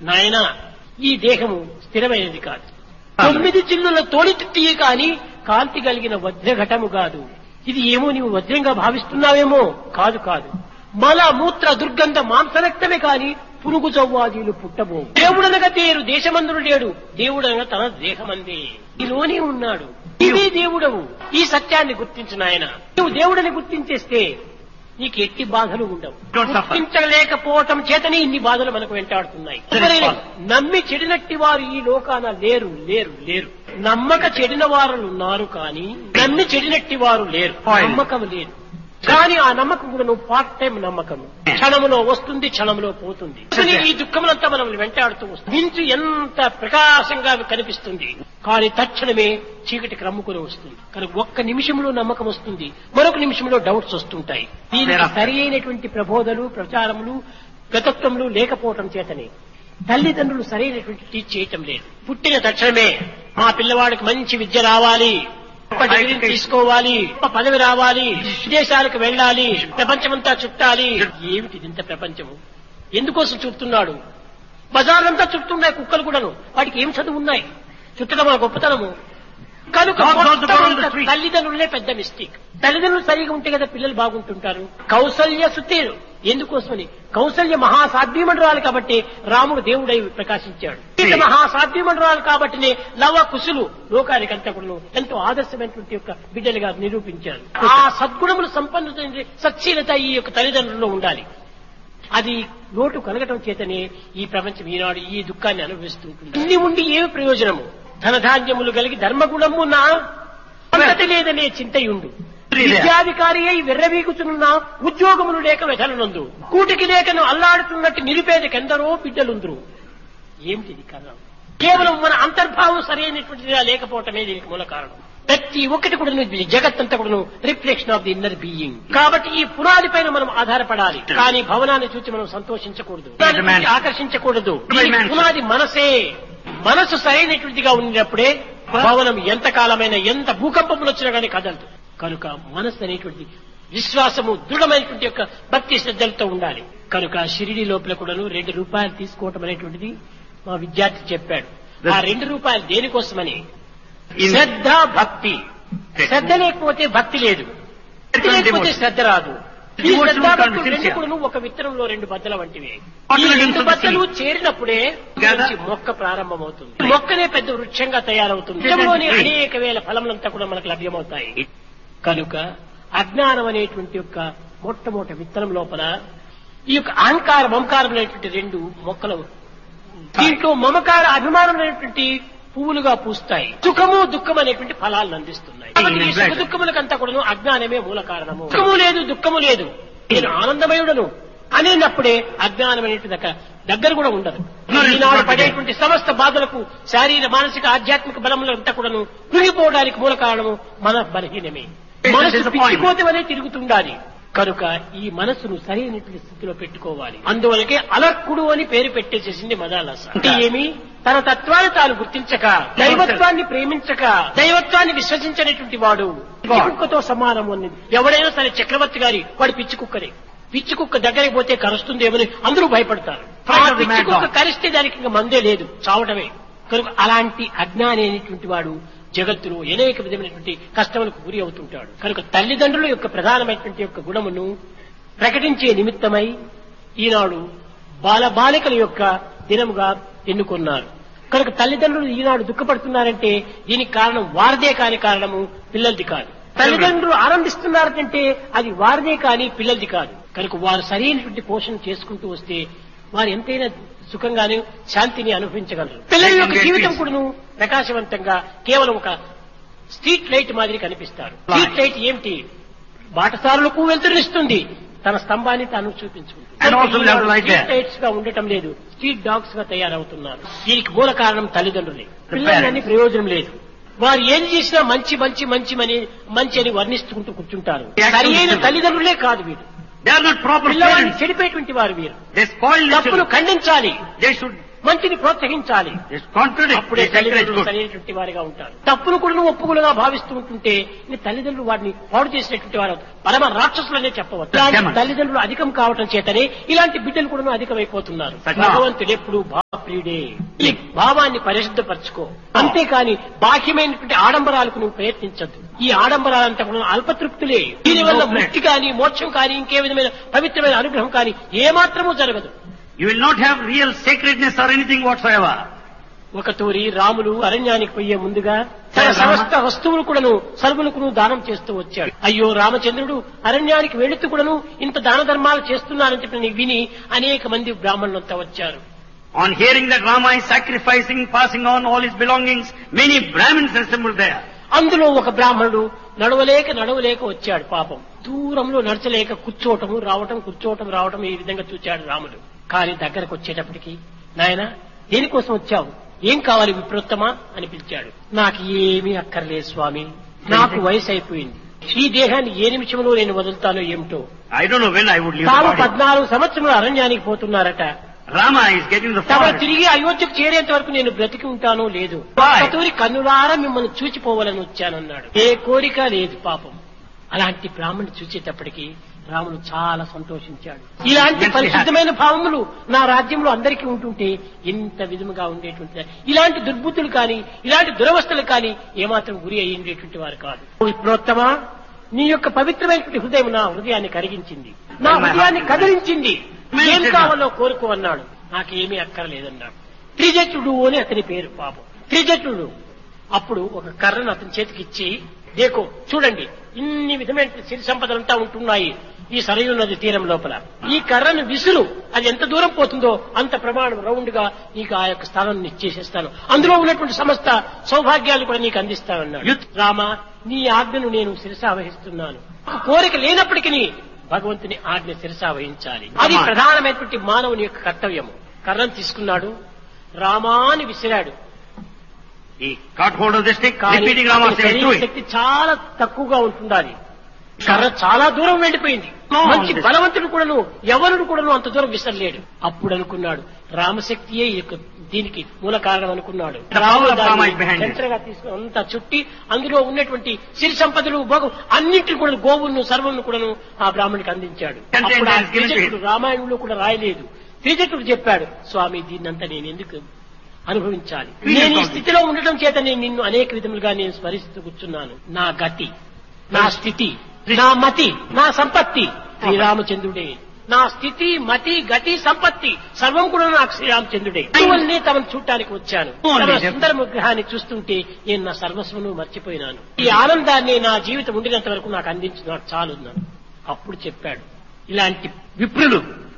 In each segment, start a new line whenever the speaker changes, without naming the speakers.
నాయన ఈ దేహము స్థిరమైనది కాదు తొమ్మిది చిల్లుల తోడితిత్తియే కాని కాంతి కలిగిన వజ్రఘటము కాదు ఇది ఏమో నీవు వజ్రంగా భావిస్తున్నావేమో కాదు కాదు మల మూత్ర దుర్గంధ మాంసరక్తమే కాని పురుగు చౌవాదీలు పుట్టబోవు దేవుడనగా తేరు దేశమందుడు లేడు దేవుడనగా తన దేహమందే ఈలోనే ఉన్నాడు ఇదే దేవుడవు ఈ సత్యాన్ని గుర్తించిన ఆయన నువ్వు దేవుడని గుర్తించేస్తే నీకు ఎట్టి బాధలు ఉండవు
Don't suffer.
గుర్తించలేకపోవటం చేతనే ఇన్ని బాధలు మనకు వెంటాడుతున్నాయి ఎవరైనా నమ్మి చెడినట్టి వారు ఈ లోకాన లేరు లేరు లేరు నమ్మక చెడిన వారు ఉన్నారు కానీ నమ్మి చెడినట్టి వారు లేరు
Fine.
నమ్మకం లేదు కానీ ఆ నమ్మకం కూడా నువ్వు పార్ట్ టైం నమ్మకం క్షణములో వస్తుంది క్షణంలో పోతుంది కానీ ఈ దుఃఖములంతా మనం వెంటాడుతూ వస్తుంది మించు ఎంత ప్రకాశంగా కనిపిస్తుంది కానీ తక్షణమే చీకటి క్రమ్ముకుని వస్తుంది కానీ ఒక్క నిమిషంలో నమ్మకం వస్తుంది మరొక నిమిషంలో డౌట్స్ వస్తుంటాయి దీనికి సరి అయినటువంటి ప్రబోధలు ప్రచారములు గతత్వములు లేకపోవటం చేతనే తల్లిదండ్రులు సరైనటువంటి టీచ్ చేయటం లేదు పుట్టిన తక్షణమే మా పిల్లవాడికి మంచి విద్య రావాలి గొప్ప డిగ్రీ తీసుకోవాలి గొప్ప పదవి రావాలి విదేశాలకు వెళ్ళాలి ప్రపంచమంతా చుట్టాలి ఏమిటి ఇంత ప్రపంచము ఎందుకోసం చుడుతున్నాడు బజార్లంతా చుడుతున్నాయి కుక్కలు కూడాను వాటికి ఏం చదువు ఉన్నాయి చుట్టడం మన గొప్పతనము కనుక
God goes
మొత్తం
around the
అంతా
street.
తల్లిదండ్రులే పెద్ద మిస్టేక్ తల్లిదండ్రులు సరిగా ఉంటే కదా పిల్లలు బాగుంటుంటారు కౌసల్య సుతేరు ఎందుకోసమని కౌసల్య మహాసాధ్యమండరాలు కాబట్టి రాముడు దేవుడై ప్రకాశించాడు సీత మహాసాధ్యమండరాలు కాబట్టినే లవ కుశులు లోకానికి అంతా కూడా ఎంతో ఆదర్శమైనటువంటి యొక్క బిడ్డలుగా నిరూపించారు ఆ సద్గుణములు సంపన్నుత సచ్చీలత ఈ యొక్క తల్లిదండ్రుల్లో ఉండాలి అది లోటు కలగటం చేతనే ఈ ప్రపంచం ఈనాడు ఈ దుఃఖాన్ని అనుభవిస్తూ ఉంటుంది ఇన్ని ఉండి ఏమి ప్రయోజనము ధనధాన్యములు కలిగి ధర్మగుణము నా సంతతి లేదనే చింతయుండు విద్యాధికారి అయి విర్రవీగుచున్న ఉద్యోగములు లేక వెధలనందు కూటికి లేకను అల్లాడుతున్నట్టు నిరుపేదకెందరో బిడ్డలుందురు ఏమిటిది కారణం కేవలం మన అంతర్భావం సరైనటువంటిదిగా లేకపోవటమే దీనికి మూల కారణం ప్రతి ఒక్కటి కూడా జగత్తంతా కూడా reflection of the inner being కాబట్టి ఈ పునాది పైన మనం ఆధారపడాలి కానీ భవనాన్ని చూసి మనం సంతోషించకూడదు దాన్ని చూసి ఆకర్షించకూడదు దీనికి పునాది మనసే మనసు సరైనటువంటిదిగా ఉన్నప్పుడే భవనం ఎంత కాలమైన ఎంత భూకంపములు వచ్చినా కానీ కదలదు కనుక మనసు అనేటువంటి విశ్వాసము దృఢమైనటువంటి యొక్క భక్తి శ్రద్ధలతో ఉండాలి కనుక షిరిడి లోపల కూడాను రెండు రూపాయలు తీసుకోవటం అనేటువంటిది మా విద్యార్థి చెప్పాడు ఆ రెండు రూపాయలు దేనికోసమని శ్రద్ధ భక్తి శ్రద్ధ లేకపోతే భక్తి లేదు భక్తి లేకపోతే శ్రద్ధ రాదు ఈ శ్రద్ధ భక్తులు రెండు కూడాను ఒక విత్తనంలో రెండు బద్దల వంటివి ఈ రెండు బద్దలు చేరినప్పుడే మంచి మొక్క ప్రారంభమవుతుంది మొక్కనే పెద్ద వృక్షంగా తయారవుతుంది వృక్షంలోని అనేక వేల ఫలములంతా కూడా మనకు లభ్యమవుతాయి కనుక అజ్ఞానం అనేటువంటి యొక్క మొట్టమొదటి విత్తనం లోపల ఈ యొక్క అహంకార మమకారం అనేటువంటి రెండు మొక్కలు దీంట్లో మమకార అభిమానం అనేటువంటి పువ్వులుగా పూస్తాయి సుఖము దుఃఖం అనేటువంటి ఫలాలను అందిస్తున్నాయి కాబట్టి ఈ సుఖ దుఃఖములకంతా కూడా అజ్ఞానమే మూల కారణము సుఖము లేదు దుఃఖము లేదు నేను ఆనందమయుడను అనేటప్పుడే అజ్ఞానం అనేటువంటి దగ్గర దగ్గర కూడా ఉండదు ఈనాడు పడేటువంటి సమస్త బాధలకు శారీర మానసిక ఆధ్యాత్మిక బలములంతా కూడాను కృంగిపోవడానికి మూల కారణము మన బలహీనమే మనసు పిచ్చిపోతే వలె తిరుగుతుండాలి కనుక ఈ మనసును సరైనటువంటి స్థితిలో పెట్టుకోవాలి అందువలకే అలర్కుడు అని పేరు పెట్టేసేసింది మదాలస అంటే ఏమి తన తత్వాన్ని తాను గుర్తించక దైవత్వాన్ని ప్రేమించక దైవత్వాన్ని విశ్వసించినటువంటి వాడు పిచ్చి కుక్కతో సమానం అన్నది ఎవడైనా సరే చక్రవర్తి గారి వాడు పిచ్చి కుక్కనే పిచ్చి కుక్క దగ్గరికి పోతే కరుస్తుందేమని అందరూ భయపడతారు ఆ పిచ్చి కుక్క కరిస్తే దానికి ఇంకా మందే లేదు చావటమే కనుక అలాంటి అజ్ఞాని అనేటువంటి వాడు జగత్తులో అనేక విధమైనటువంటి కష్టములకు గురి అవుతుంటాడు కనుక తల్లిదండ్రుల యొక్క ప్రధానమైనటువంటి యొక్క గుణమును ప్రకటించే నిమిత్తమై ఈనాడు బాల బాలికల యొక్క దినముగా ఎన్నుకున్నారు కనుక తల్లిదండ్రులు ఈనాడు దుఃఖపడుతున్నారంటే దీనికి కారణం వారిదే కాని కారణము పిల్లలది కాదు తల్లిదండ్రులు ఆనందిస్తున్నారంటే అది వారిదే కాని పిల్లలది కాదు కనుక వారు సరైనటువంటి పోషణ చేసుకుంటూ వస్తే వారు ఎంతైనా సుఖంగానే శాంతిని అనుభవించగలరు పిల్లల యొక్క జీవితం కూడాను ప్రకాశవంతంగా కేవలం ఒక స్ట్రీట్ లైట్ మాదిరి కనిపిస్తారు స్ట్రీట్ లైట్ ఏమిటి బాటసారులకు వెళ్తురునిస్తుంది తన స్తంభాన్ని తాను
And also we have to light there.
చూపించుకుంటుంది లైట్స్ గా ఉండటం లేదు స్ట్రీట్ డాగ్స్ గా తయారవుతున్నారు దీనికి మూల కారణం తల్లిదండ్రులే పిల్లలని ప్రయోజనం లేదు వారు ఏం చేసినా మంచి మంచి మంచి అని మంచి అని వర్ణిస్తుంటూ కూర్చుంటారు సరి అయిన తల్లిదండ్రులే కాదు వీరు
They are not proper
పిల్లవాడిని
parents.
చెడిపోయేటువంటి వారు వీరు
They spoil the
తప్పులు
children.
ఖండించాలి
They should
మంచిని ప్రోత్సహించాలి
It's contradict.
అప్పుడే
It's encourage
తల్లిదండ్రులు
good.
సరైనటువంటి వారిగా ఉంటారు తప్పును కూడా నువ్వు ఒప్పుకులుగా భావిస్తూ ఉంటుంటే నీ తల్లిదండ్రులు వాడిని పాడు చేసినటువంటి వారు పరమ రాక్షసులనే చెప్పవచ్చు ఇలాంటి
Demons.
తల్లిదండ్రులు అధికం కావటం చేతనే ఇలాంటి బిడ్డలు కూడా అధికమైపోతున్నారు
Such
భగవంతుడు ఎప్పుడు భావప్రియుడే ఈ భావాన్ని పరిశుద్ధపరచుకో అంతేకాని బాహ్యమైనటువంటి ఆడంబరాలకు నువ్వు ప్రయత్నించద్దు ఈ ఆడంబరాలంతా కూడా అల్పతృప్తులే దీనివల్ల ముక్తి కానీ మోక్షం కానీ ఇంకే విధమైన పవిత్రమైన అనుగ్రహం కానీ ఏమాత్రమూ జరగదు
You will not have real sacredness or anything whatsoever.
ఒక తూరి రాములు అరణ్యానికి పోయే ముందుగా తన
రామ.
సమస్త వస్తువులు కూడాను సరుకులకు దానం చేస్తూ వచ్చాడు అయ్యో రామచంద్రుడు అరణ్యానికి వెళుతూ కూడాను ఇంత దాన ధర్మాలు చేస్తున్నారని చెప్పి విని అనేక మంది బ్రాహ్మణులంతా వచ్చారు
On hearing that Rama is sacrificing, passing on all his belongings, many Brahmins assembled there.
అందులో ఒక బ్రాహ్మణుడు నడవలేక నడవలేక వచ్చాడు పాపం దూరంలో నడచలేక కూర్చోవటము రావటం కూర్చోవటం రావటం ఈ విధంగా చూచాడు రాముడు కానీ దగ్గరకు వచ్చేటప్పటికి నాయన దేనికోసం వచ్చావు ఏం కావాలి విప్రోత్తమా అని పిలిచాడు నాకు ఏమీ అక్కర్లేదు స్వామి నాకు వయసు అయిపోయింది ఈ దేహాన్ని ఏ నిమిషంలో నేను వదులుతానో ఏమిటో
I don't know when I would leave
తాము
the body.
పద్నాలుగు సంవత్సరములు అరణ్యానికి పోతున్నారట
Rama is getting the
తమ
forest.
తిరిగి అయోధ్యకు చేరేంత వరకు నేను బ్రతికి ఉంటానో లేదు
Why?
కతూరి కన్నులారా మిమ్మల్ని చూచిపోవాలని వచ్చానన్నాడు ఏ కోరిక లేదు పాపం అలాంటి బ్రాహ్మణుని చూసేటప్పటికి రాముడు చాలా సంతోషించాడు ఇలాంటి
Yes,
పరిశుద్ధమైన భావములు నా రాజ్యంలో అందరికీ ఉంటుంటే ఎంత విధముగా ఉండేటువంటి ఇలాంటి దుర్బుద్ధులు కానీ ఇలాంటి దురవస్థలు కానీ ఏమాత్రం గురి అయ్యి ఉండేటువంటి వారు కాదు విప్రోత్తమా నీ యొక్క పవిత్రమైనటువంటి హృదయం నా హృదయాన్ని కరిగించింది నా హృదయాన్ని కదిలించింది ఏం కావాలో కోరుకో అన్నాడు నాకేమీ అక్కర్లేదన్నాడు త్రిజటుడు అని అతని పేరు పాపం త్రిజటుడు అప్పుడు ఒక కర్రను అతని చేతికి ఇచ్చి దేకో చూడండి ఇన్ని విధమైన సిరి సంపదలంతా ఉంటున్నాయి ఈ సరయు నది తీరం లోపల ఈ కర్రను విసురు అది ఎంత దూరం పోతుందో అంత ప్రమాణం రౌండ్ గా నీకు ఆ యొక్క స్థానాన్ని ఇచ్చేసేస్తాను అందులో ఉన్నటువంటి సమస్త సౌభాగ్యాలు కూడా నీకు అందిస్తానన్నాడు
యుత్.
రామ నీ ఆజ్ఞను నేను శిరసావహిస్తున్నాను కోరిక లేనప్పటికీ భగవంతుని ఆజ్ఞ శిరసావహించాలి అది
Come on.
ప్రధానమైనటువంటి మానవుని యొక్క కర్తవ్యము కర్రను తీసుకున్నాడు రామాని విసిరాడు
He caught hold of the stick,
కానీ
repeating Rama
అతని
said,
శరీర
do it.
శక్తి చాలా తక్కువగా ఉంటుండాలి కర్ర చాలా దూరం వెళ్ళిపోయింది
No,
మంచి
this-
బలవంతుడు కూడాను ఎవరుడు కూడాను అంత దూరం విసరలేడు అప్పుడు అనుకున్నాడు రామశక్తియే ఈ యొక్క దీనికి మూల కారణం అనుకున్నాడు
The power of Rama is behind it.
చంచరగా తీసుకుని అంతా చుట్టి అందులో ఉన్నటువంటి సిరి సంపదలు భోగం అన్నింటిని కూడా గోవులను సర్వలను కూడాను ఆ బ్రాహ్మణికి అందించాడు
Content
అప్పుడు ఆ
has given to him.
త్రిజటుడు రామాయణంలో కూడా రాయలేదు త్రిజటుడు చెప్పాడు స్వామి దీన్నంతా నేను ఎందుకు అనుభవించాలి
Please
నేను ఈ
don't.
స్థితిలో ఉండటం చేత నేను నిన్ను అనేక విధములుగా నేను స్మరిస్తూ కూర్చున్నాను నా గతి నా స్థితి నా మతి నా సంపత్తి శ్రీరామచంద్రుడే నా స్థితి మతి గతి సంపత్తి సర్వం కూడా నాకు శ్రీరామచంద్రుడే అందువల్లనే తమను చూడటానికి వచ్చాను
Oh,
తమ
నిజం.
సుందర విగ్రహాన్ని చూస్తుంటే నేను నా సర్వస్వను మర్చిపోయినాను ఈ ఆనందాన్ని నా జీవితం ఉండినంత వరకు నాకు అందించి నాకు చాలు అన్నాను అప్పుడు చెప్పాడు ఇలాంటి విప్రులు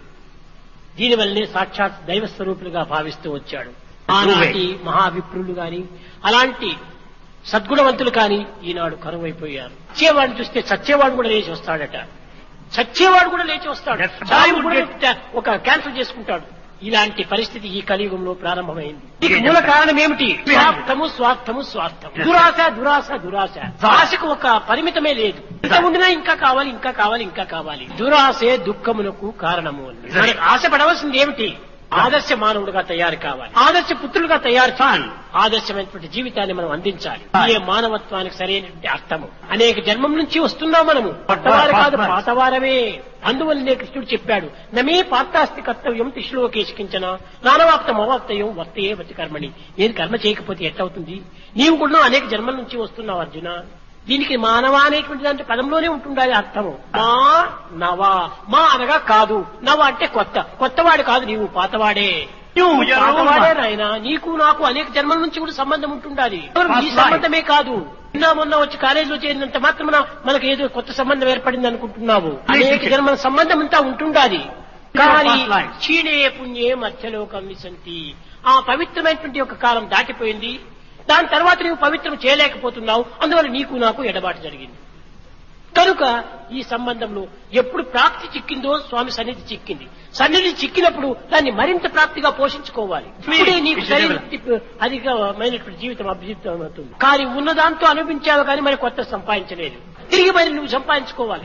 దీనివల్లనే సాక్షాత్ దైవ స్వరూపులుగా భావిస్తూ వచ్చాడు ఆనాటి మహావిప్రులు గాని అలాంటి సద్గుణవంతులు కాని ఈనాడు కరువైపోయారు చచ్చేవాడిని చూస్తే చచ్చేవాడు కూడా లేచి వస్తాడట చచ్చేవాడు కూడా లేచి వస్తాడు
That's why
చావు
would
కూడా
get-
ఒక క్యాన్సిల్ చేసుకుంటాడు ఇలాంటి పరిస్థితి ఈ కలియుగంలో ప్రారంభమైంది దీనికి మూల కారణం ఏమిటి స్వార్థము స్వార్థము స్వార్థము దురాశ దురాశ దురాశ ఆశకు ఒక పరిమితమే లేదు ఇంత ఉండినా ఇంకా కావాలి ఇంకా కావాలి ఇంకా కావాలి దురాశే దుఃఖమునకు కారణము అని మనకు ఆశపడవలసింది ఏమిటి ఆదర్శ మానవుడిగా తయారు కావాలి ఆదర్శ పుత్రులుగా తయారు చేయాలి ఆదర్శమైనటువంటి జీవితాన్ని మనం అందించాలి ఏ మానవత్వానికి సరైనటువంటి అర్థము అనేక జన్మం నుంచి వస్తున్నాం మనము పట్టవారు కాదు పాతవారమే అందువల్లనే కృష్ణుడు చెప్పాడు నమే పాత్తాస్తి కర్తవ్యం తిశ్లోకేశించన నానవాప్తం అవాప్తయం వర్తయే వతి కర్మణి నేను కర్మ చేయకపోతే ఎట్టవుతుంది నీవు కూడా అనేక జన్మల నుంచి వస్తున్నావు అర్జున దీనికి మానవ అనేటువంటి దాంట్లో పదంలోనే ఉంటుండాలి అర్థము మా నవ మా అనగా కాదు నవ అంటే కొత్త కొత్తవాడు కాదు నీవు పాతవాడే
You, you are
పాతవాడే
old one.
నాయన నీకు నాకు అనేక జన్మల నుంచి కూడా సంబంధం ఉంటుండాలి
Past
ఈ
life.
సంబంధమే కాదు నిన్న మొన్న వచ్చి కాలేజీలో చేరినంత మాత్రం మనకు ఏదో కొత్త సంబంధం ఏర్పడింది అనుకుంటున్నావు అనేక జన్మల సంబంధం అంతా ఉంటుండాలి కానీ
Past life.
క్షీణే పుణ్యే మధ్యలోకం విసంతి ఆ పవిత్రమైనటువంటి ఒక కాలం దాటిపోయింది దాని తర్వాత నీవు పవిత్రం చేయలేకపోతున్నావు అందువల్ల నీకు నాకు ఎడబాటు జరిగింది కనుక ఈ సంబంధంలో ఎప్పుడు ప్రాప్తి చిక్కిందో స్వామి సన్నిధి చిక్కింది సన్నిధి చిక్కినప్పుడు దాన్ని మరింత ప్రాప్తిగా పోషించుకోవాలి ఇప్పుడే నీకు సరైన అధికమైనటువంటి జీవితం అభిజితం అవుతుంది కానీ ఉన్నదాంతో అనుభవించావు కానీ మరి కొత్త సంపాదించలేదు తిరిగి మరి నువ్వు సంపాదించుకోవాలి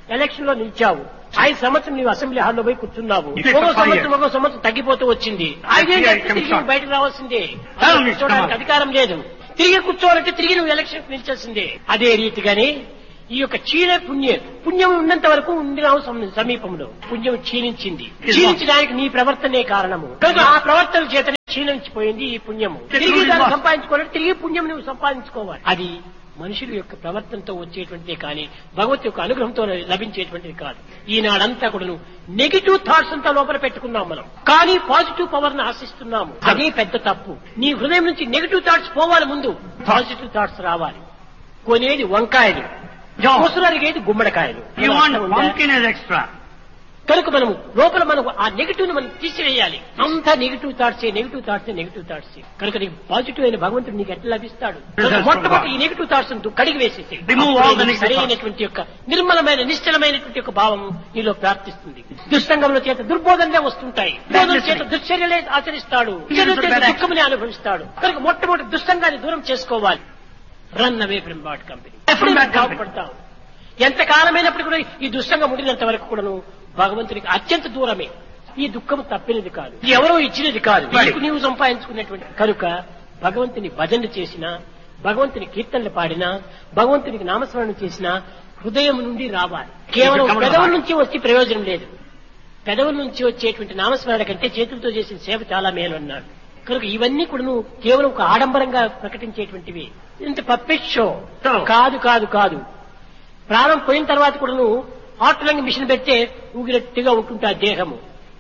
ఎలక్షన్ లో నిలిచావు ఐదు సంవత్సరం నీవు అసెంబ్లీ హాల్లో పోయి కూర్చున్నావు
It is
ఒక
for five
సంవత్సరం
years.
ఒక సంవత్సరం తగ్గిపోతూ వచ్చింది
I
ఐదేళ్ళు
see I
అయితే
come
తిరిగి
short.
నువ్వు బయటకు రావాల్సిందే
Tell me,
కూర్చోడానికి
come on.
అధికారం లేదు తిరిగి కూర్చోవాలంటే తిరిగి నువ్వు ఎలక్షన్ నిలిచాల్సిందే అదే రీతిగానే ఈ యొక్క క్షీణ పుణ్యం పుణ్యం ఉన్నంత వరకు ఉండినావు సమ- సమీపంలో పుణ్యం క్షీణించింది క్షీణించడానికి నీ ప్రవర్తనే కారణము కనుక ఆ ప్రవర్తన చేతనే క్షీణించిపోయింది ఈ పుణ్యము తిరిగి దాన్ని సంపాదించుకోవాలి తిరిగి పుణ్యం నువ్వు సంపాదించుకోవాలి అది మనుషుల యొక్క ప్రవర్తనతో వచ్చేటువంటిదే కానీ భగవత్ యొక్క అనుగ్రహంతో లభించేటువంటిది కాదు ఈనాడంతా కూడా నెగిటివ్ థాట్స్ అంతా లోపల పెట్టుకున్నాం మనం కానీ పాజిటివ్ పవర్ ని ఆశిస్తున్నాము అదే పెద్ద తప్పు నీ హృదయం నుంచి నెగిటివ్ థాట్స్ పోవాలి ముందు పాజిటివ్ థాట్స్ రావాలి కొనేది వంకాయలు ముసలరిగేది గుమ్మడికాయలు
You want
అర్థం ఉందా?
pumpkin as extra.
కనుక మనము లోపల మనకు ఆ నెగిటివ్ ని మనం తీసివేయాలి అంతా negative thoughts negative thoughts negative thoughts కనుక నీకు పాజిటివ్ అయిన భగవంతుడు నీకు ఎట్లా లభిస్తాడు కనుక మొట్టమొదటి ఈ నెగిటివ్ థాట్స్ కడిగి వేసేసి
Remove all the negative
సరైనటువంటి యొక్క నిర్మలమైన నిశ్చలమైనటువంటి యొక్క భావం నీలో ప్రార్థిస్తుంది దుష్టంగముల చేత దుర్బోధనలే వస్తుంటాయి దుర్బోధన చేత దుశ్చర్యలే ఆచరిస్తాడు దుశ్చర్యల చేత దుఃఖముని అనుభవిస్తాడు కనుక మొట్టమొదటి దుష్టంగాన్ని దూరం చేసుకోవాలి run away from bad company
From that company.
బాగుపడతావు ఎంత కాలమైనప్పుడు కూడా ఈ దుష్టంగా ఉండినంత వరకు కూడాను భగవంతునికి అత్యంత దూరమే ఈ దుఃఖం తప్పినది కాదు ఇది ఎవరో ఇచ్చినది కాదు
Right.
నీకు నీవు సంపాదించుకున్నటువంటి కనుక భగవంతుని భజనలు చేసినా భగవంతుని కీర్తనలు పాడినా భగవంతునికి నామస్మరణ చేసినా హృదయం నుండి రావాలి కేవలం
come from
పెదవుల
heart.
నుంచి వచ్చి ప్రయోజనం లేదు పెదవుల నుంచి వచ్చేటువంటి నామస్మరణ కంటే చేతులతో చేసిన సేవ చాలా మేలు అన్నాడు కనుక ఇవన్నీ కూడా నువ్వు కేవలం ఒక ఆడంబరంగా ప్రకటించేటువంటివి ఇంత పప్పెట్ షో
So.
కాదు కాదు కాదు ప్రాణం పోయిన తర్వాత కూడా నువ్వు హార్ట్ లంగ్ మిషన్ పెడితే ఊగినట్టుగా ఉంటుంటా దేహము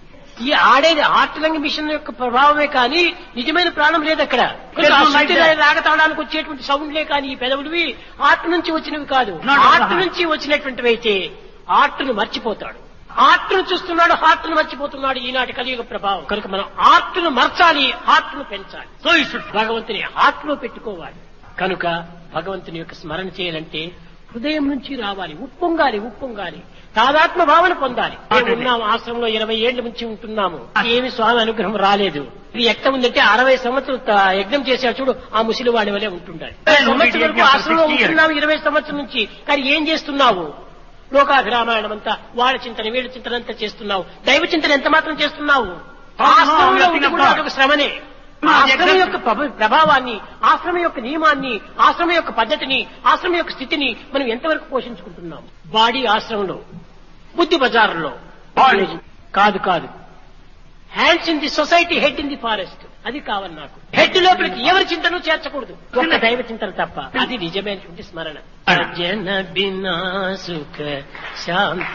ఈ ఆడేది హార్ట్ లంగ్ మిషన్ యొక్క ప్రభావమే కానీ నిజమైన ప్రాణం లేదు అక్కడ
There's no life there.
రాగతాడానికి వచ్చేటువంటి సౌండ్లే కానీ ఈ పెదవులవి హార్ట్ నుంచి వచ్చినవి కాదు
Not from the
heart
heart.
నుంచి వచ్చినటువంటివి అయితే హార్ట్ ను మర్చిపోతాడు హార్ట్ ను చూస్తున్నాడు హార్ట్ ను మర్చిపోతున్నాడు ఈనాటి కలియుగ ప్రభావం కనుక మనం హార్ట్ ను మర్చాలి హార్ట్ ను పెంచాలి
So you should
భగవంతుని హార్ట్ లో పెట్టుకోవాలి కనుక భగవంతుని యొక్క స్మరణ చేయాలంటే హృదయం నుంచి రావాలి ఉప్పొంగాలి ఉప్పొంగాలి తాదాత్మ భావన పొందాలి మేము ఉన్నాము ఆశ్రమంలో ఇరవై ఏళ్ల నుంచి ఉంటున్నాము ఏమి స్వామి అనుగ్రహం రాలేదు ఇది ఎక్కడ ఉందంటే అరవై సంవత్సరం త- యజ్ఞం చేశాడు చూడు ఆ ముసలి వాడి వలె ఉంటుండాలి సంవత్సరం వరకు ఆశ్రమంలో ఉంటున్నాము ఇరవై సంవత్సరం నుంచి కానీ ఏం చేస్తున్నావు లోకాభిరామాయణం అంతా వాళ్ళ చింతన వీళ్ళ చింతన అంతా చేస్తున్నావు దైవ చింతన ఎంత మాత్రం చేస్తున్నావు ఆశ్రమంలో ఉండి కూడా అదొక శ్రమనే ఆశ్రమం యొక్క ప్రభ- ప్రభావాన్ని ఆశ్రమం యొక్క నియమాన్ని ఆశ్రమం యొక్క పద్ధతిని ఆశ్రమం యొక్క స్థితిని మనం ఎంతవరకు పోషించుకుంటున్నాం బాడీ ఆశ్రమంలో బుద్ధి బజార్లో
Body.
కాదు కాదు hands in the society head in the forest అది కావాలి నాకు హెడ్ లోపలికి ఎవరి చింతను చేర్చకూడదు ఒక్క దైవ చింతన తప్ప అది నిజమైనటువంటి స్మరణ జన బినా సుఖ శాంతి